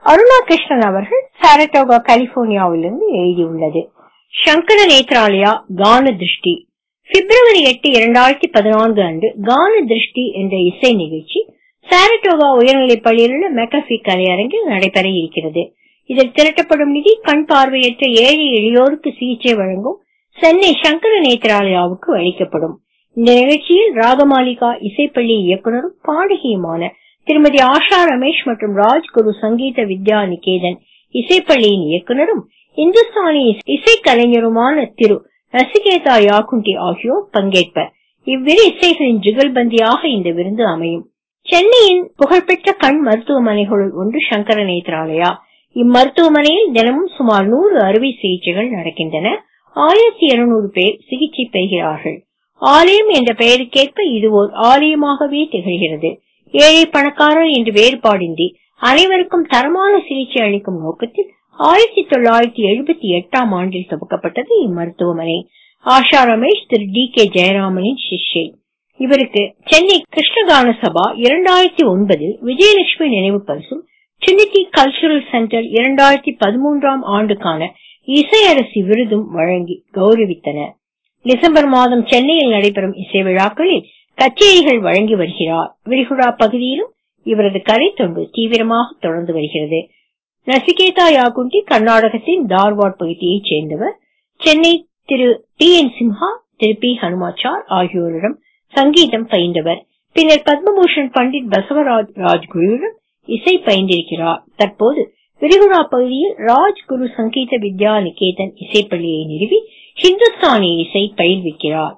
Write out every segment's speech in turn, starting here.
அருணா கிருஷ்ணன் அவர்கள் சாரட்டோகா கலிபோர்னியாவிலிருந்து எழுதியுள்ளது சங்கர நேத்ராலயா கான திருஷ்டி பிப்ரவரி எட்டு இரண்டாயிரத்தி பதினான்கு அன்று கான திருஷ்டி என்ற இசை நிகழ்ச்சி சாரட்டோகா உயர்நிலைப் பள்ளியில் உள்ள மெக்கஃபி கலையரங்கில் நடைபெற இருக்கிறது இதில் திரட்டப்படும் நிதி கண் பார்வையற்ற ஏழை எளியோருக்கு சிகிச்சை வழங்கும் சென்னை சங்கர நேத்ராலயாவுக்கு அளிக்கப்படும் இந்த நிகழ்ச்சியில் ராகமாலிகா இசைப்பள்ளி இயக்குனரும் பாடகியுமான திருமதி ஆஷா ரமேஷ் மற்றும் ராஜ்குரு சங்கீத வித்யா நிகேதன் இசைப்பள்ளியின் இயக்குனரும் இந்துஸ்தானி இசைக்கலைஞருமான திரு ரசிகேதா யாகுண்டி ஆகியோர் பங்கேற்பர் இவ்விரு இசைகளின் ஜுகல்பந்தியாக இந்த விருந்து அமையும் சென்னையின் புகழ்பெற்ற கண் மருத்துவமனைகளுள் ஒன்று சங்கர நேத்ராலயா இம்மருத்துவமனையில் தினமும் சுமார் நூறு அறுவை சிகிச்சைகள் நடக்கின்றன ஆயிரத்தி இருநூறு பேர் சிகிச்சை பெறுகிறார்கள் ஆலயம் என்ற பெயருக்கேற்ப இது ஓர் ஆலயமாகவே திகழ்கிறது ஏழை பணக்காரர் என்று வேறுபாடின்றி அனைவருக்கும் தரமான சிகிச்சை அளிக்கும் நோக்கத்தில் ஆயிரத்தி தொள்ளாயிரத்தி எழுபத்தி எட்டாம் ஆண்டில் துவக்கப்பட்டது இம்மருத்துவமனை ஆஷா ரமேஷ் திரு டி கே ஜெயராமனின் சிஷ்யை இவருக்கு சென்னை கிருஷ்ணகான சபா இரண்டாயிரத்தி ஒன்பதில் விஜயலட்சுமி நினைவு பரிசும் ட்ரினிட்டி கல்ச்சுரல் சென்டர் இரண்டாயிரத்தி பதிமூன்றாம் ஆண்டுக்கான இசையரசி விருதும் வழங்கி கௌரவித்தனர் டிசம்பர் மாதம் சென்னையில் நடைபெறும் இசை விழாக்களில் கச்சேரிகள் வழங்கி வருகிறார் விரிகுடா பகுதியிலும் இவரது கலை தொண்டு தீவிரமாக தொடர்ந்து வருகிறது நசிகேதா யாகுண்டி கர்நாடகத்தின் தார்வாட் பகுதியைச் சேர்ந்தவர் Chennai Thiru T N Simha Thiru P Hanumachar ஆகியோரிடம் சங்கீதம் பயின்றவர் பின்னர் பத்மபூஷன் பண்டிட் பசவராஜ் ராஜ்குருவிடம் இசை பயின்றிருக்கிறார் தற்போது விரிகுடா பகுதியில் ராஜ்குரு சங்கீத வித்யா நிகேதன் இசைப்பள்ளியை நிறுவி ஹிந்துஸ்தானி இசை பயில்விக்கிறார்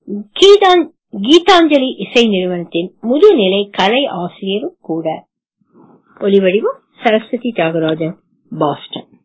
கீதாஞ்சலி இசை நிறுவனத்தின் முதுநிலை கலை ஆசிரியரும் கூட ஒலிவடிவம் சரஸ்வதி தியாகராஜன் பாஸ்டன்